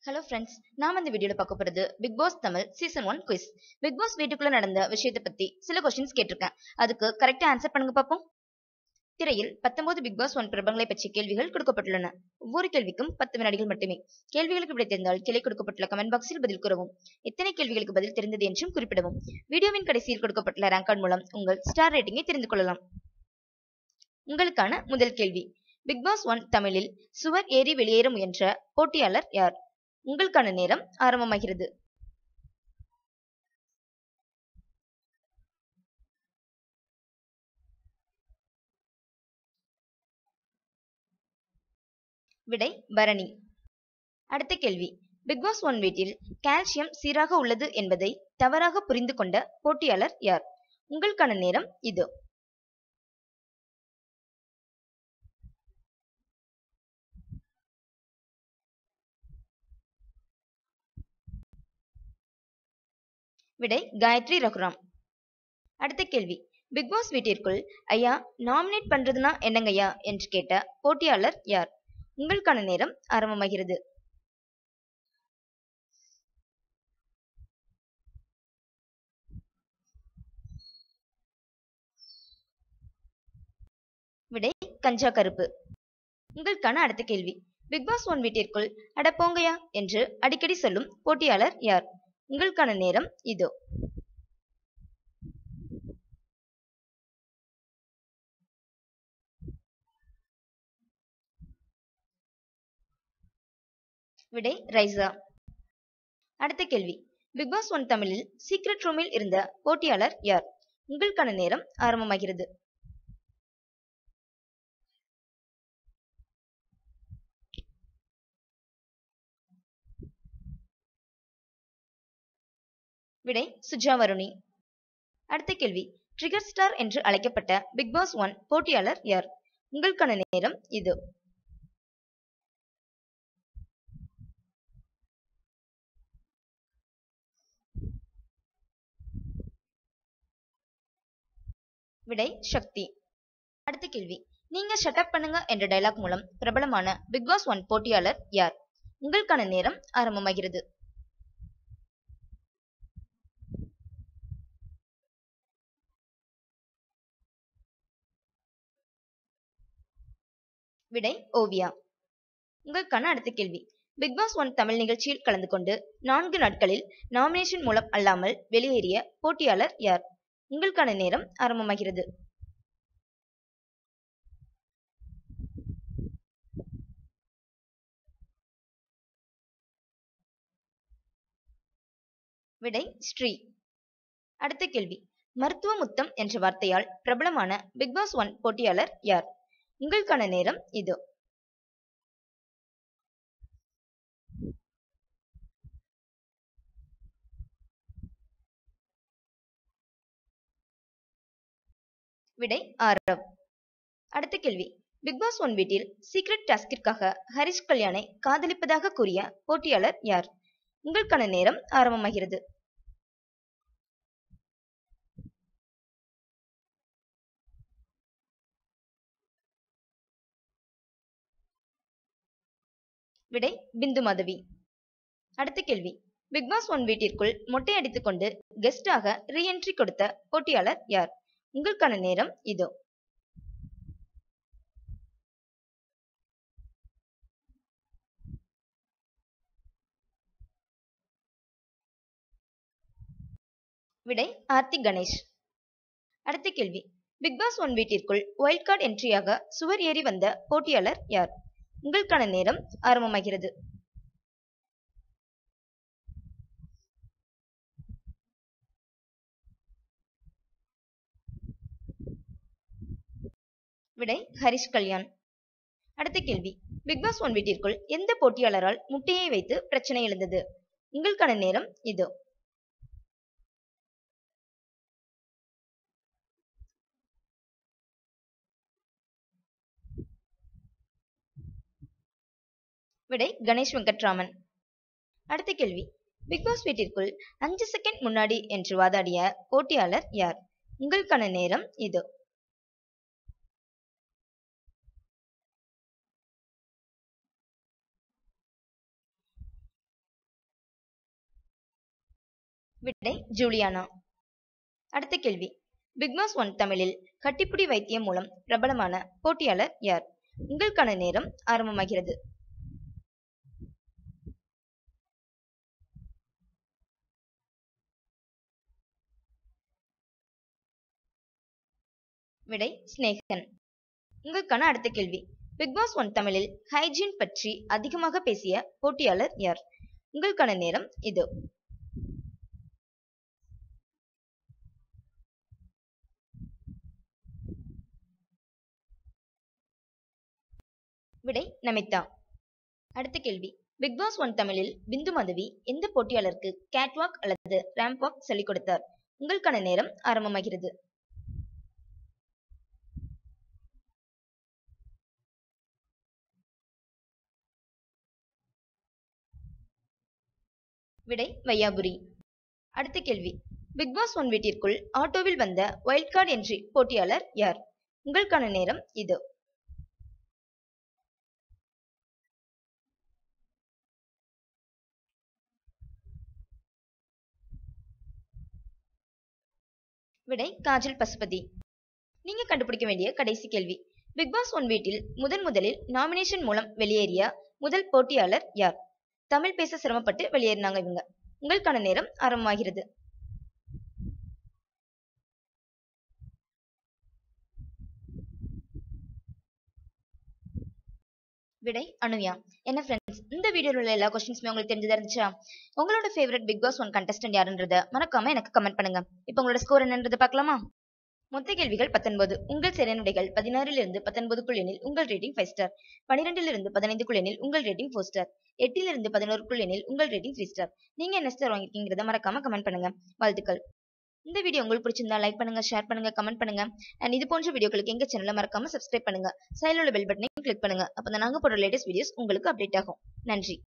hello friends நாம இந்த வீடியோல பார்க்க போறது Bigg Boss Tamil season one quiz Bigg Boss வீட்டுக்குள்ள நடந்த விஷயத்தை பத்தி சில கொஸ்டின்ஸ் கேட்டிருக்கேன் அதுக்கு கரெக்டா ஆன்சர் பண்ணுங்க பார்ப்போம் திரையில் பத்தொன்பது பிக் பாஸ் ஒன் பிரபலங்களை பற்றிய கேள்விகள் கொடுக்கப்பட்டுள்ளன ஒவ்வொரு கேள்விக்கும் பத்து வினாடிகள் மட்டுமே கேள்விகளுக்கு விடை தெரிந்தால் கிளை கொடுக்கப்பட்டுள்ள கமெண்ட் பாக்ஸில் பதில் கூறவும் எத்தனை கேள்விகளுக்கு பதில் தெரிந்தது என்றும் குறிப்பிடவும் வீடியோவின் கடைசியில் கொடுக்கப்பட்டுள்ள ரேங்க் கார்டு மூலம் உங்கள் ஸ்டார் ரேட்டிங்கை தெரிந்து கொள்ளலாம் உங்களுக்கான முதல் கேள்வி பிக் பாஸ் ஒன் தமிழில் சுவர் ஏறி வெளியேற முயன்ற போட்டியாளர் யார் உங்களுக்கான நேரம் ஆரம்பமாகிறது விடை பரணி அடுத்த கேள்வி பிக் பாஸ் ஒன் வீட்டில் கால்சியம் சீராக உள்ளது என்பதை தவறாக புரிந்து கொண்ட போட்டியாளர் யார் உங்களுக்கான நேரம் இது விடை காயத்ரி ரகுராம் அடுத்த கேள்வி பிக் பாஸ் வீட்டிற்குள் ஐயா நாமினேட் பண்றதுனா என்னங்கய்யா என்று கேட்ட போட்டியாளர் யார் உங்களுக்கான நேரம் ஆரம்பமாகிறது விடை கஞ்சா கருப்பு உங்களுக்கான அடுத்த கேள்வி பிக் பாஸ் ஒன் வீட்டிற்குள் அட போங்கயா என்று அடிக்கடி சொல்லும் போட்டியாளர் யார் உங்களுக்கான நேரம் இதோ விடை ரைசா அடுத்த கேள்வி பிக் பாஸ் ஒன் தமிழில் சீக்ரெட் ரூமில் இருந்த போட்டியாளர் யார் உங்களுக்கான நேரம் ஆரம்பமாகிறது விடை சுஜா வருணி அடுத்த கேள்வி ட்ரிகர் ஸ்டார் என்று அழைக்கப்பட்ட பிக் பாஸ் ஒன் போட்டியாளர் யார் உங்களுக்கான நேரம் இது விடை சக்தி அடுத்த கேள்வி நீங்க ஷட்டப் பண்ணுங்க என்ற டைலாக் மூலம் பிரபலமான பிக் பாஸ் ஒன் போட்டியாளர் யார் உங்களுக்கான நேரம் ஆரம்பமாகிறது விடை ஓவியா உங்களுக்கான அடுத்த கேள்வி பிக் பாஸ் ஒன் தமிழ் நிகழ்ச்சியில் கலந்து கொண்டு நான்கு நாட்களில் நாமினேஷன் மூலம் அல்லாமல் வெளியேறிய போட்டியாளர் யார் உங்களுக்கான நேரம் ஆரம்பமாகிறது விடை ஸ்ரீ அடுத்த கேள்வி மருத்துவ முத்தம் என்ற வார்த்தையால் பிரபலமான பிக் பாஸ் ஒன் போட்டியாளர் யார் உங்களுக்கான நேரம் இது விடை ஆரவ் அடுத்த கேள்வி பிக் பாஸ் ஒன் வீட்டில் சீக்ரெட் டாஸ்கிற்காக ஹரிஷ் கல்யாணை காதலிப்பதாக கூறிய போட்டியாளர் யார் உங்களுக்கான நேரம் ஆரம்பமாகிறது விடை பிந்து மாதவி அடுத்த கேள்வி பிக் பாஸ் ஒன் வீட்டிற்குள் மொட்டை அடித்துக் கொண்டு கெஸ்டாக ரீஎன்ட்ரி கொடுத்த போட்டியாளர் யார் உங்களுக்கான நேரம் இதோ விடை ஆர்த்தி கணேஷ் அடுத்த கேள்வி பிக் பாஸ் ஒன் வீட்டிற்குள் ஒயில்ட் கார்டு என்ட்ரியாக சுவர் ஏறி வந்த போட்டியாளர் யார் உங்களுக்கான நேரம் ஆரம்பமாகிறது விடை ஹரிஷ் கல்யாண் அடுத்த கேள்வி பிக் பாஸ் ஒன் வீட்டிற்குள் எந்த போட்டியாளரால் முட்டையை வைத்து பிரச்சனை எழுந்தது உங்களுக்கான நேரம் இதோ விடை கணேஷ் வெங்கட்ராமன் அடுத்த கேள்வி பிக் பாஸ் வீட்டிற்குள் அஞ்சு செகண்ட் முன்னாடி என்று வாதாடிய போட்டியாளர் யார் உங்களுக்கான நேரம் இது விடை ஜூலியானா அடுத்த கேள்வி பிக் பாஸ் ஒன் தமிழில் கட்டிப்புடி வைத்தியம் மூலம் பிரபலமான போட்டியாளர் யார் உங்களுக்கான நேரம் ஆரம்பமாகிறது விடை ஸ்னேகன் உங்களுக்கான அடுத்த கேள்வி பிக் பாஸ் ஒன் தமிழில் ஹைஜீன் பற்றி அதிகமாக பேசிய போட்டியாளர் யார் உங்களுக்கான நேரம் இது விடை நமிதா அடுத்த கேள்வி பிக் பாஸ் ஒன் தமிழில் பிந்து மதுவி எந்த போட்டியாளருக்கு கேட்வாக் அல்லது ரேம்ப்வாக் சொல்லிக் கொடுத்தார் உங்களுக்கான நேரம் ஆரம்பமாகிறது விடை வையாபுரி அடுத்த கேள்வி பிக் பாஸ் ஒன் வீட்டிற்குள் ஆட்டோவில் வந்த வைல்ட் கார்டு என்ட்ரி போட்டியாளர் யார் உங்களுக்கான நேரம் இது விடை காஜல் பசுபதி நீங்க கண்டுபிடிக்க வேண்டிய கடைசி கேள்வி பிக் பாஸ் ஒன் வீட்டில் முதன் முதலில் நாமினேஷன் மூலம் வெளியேறிய முதல் போட்டியாளர் யார் தமிழ் பேச சிரமப்பட்டு வெளியேறினாங்க இவங்க உங்களுக்கான நேரம் ஆரம்பமாகிறது விடை அனுயா என்ன ஃப்ரெண்ட்ஸ் இந்த வீடியோல உள்ள எல்லா கொஸ்டின்ஸுமே உங்களுக்கு தெரிஞ்சதா இருந்துச்சா உங்களோட favourite Bigg Boss one contestant யாருன்றத மறக்காம எனக்கு கமெண்ட் பண்ணுங்க இப்போ உங்களோட ஸ்கோர் என்னன்றதை பார்க்கலாமா மொத்த கேள்விகள் பத்தொன்பது உங்கள் சரியானுடைகள் பதினாறிலிருந்து பத்தொன்பதுக்குள் எனில் உங்கள் ரேட்டிங் ஃபைவ் ஸ்டார் பன்னிரெண்டிலிருந்து பதினைந்துக்குள் எனில் உங்கள் ரேட்டிங் ஃபோர் ஸ்டார் எட்டிலிருந்து பதினோருக்குள் எனில் உங்கள் ரேட்டிங் த்ரீ ஸ்டார் நீங்க என்ன ஸ்டார் வாங்கிருக்கீங்கிறத மறக்காம கமெண்ட் பண்ணுங்க வாழ்த்துக்கள் இந்த வீடியோ உங்களுக்கு பிடிச்சிருந்தா லைக் பண்ணுங்க ஷேர் பண்ணுங்க கமெண்ட் பண்ணுங்க அண்ட் இது போன்ற வீடியோக்களுக்கு எங்க சேனலை மறக்காம சப்ஸ்கிரைப் பண்ணுங்க சைடில் உள்ள பெல் பட்டனை கிளிக் பண்ணுங்க அப்பதான் நாங்க போடுற லேட்டஸ்ட் வீடியோஸ் உங்களுக்கு அப்டேட் ஆகும் நன்றி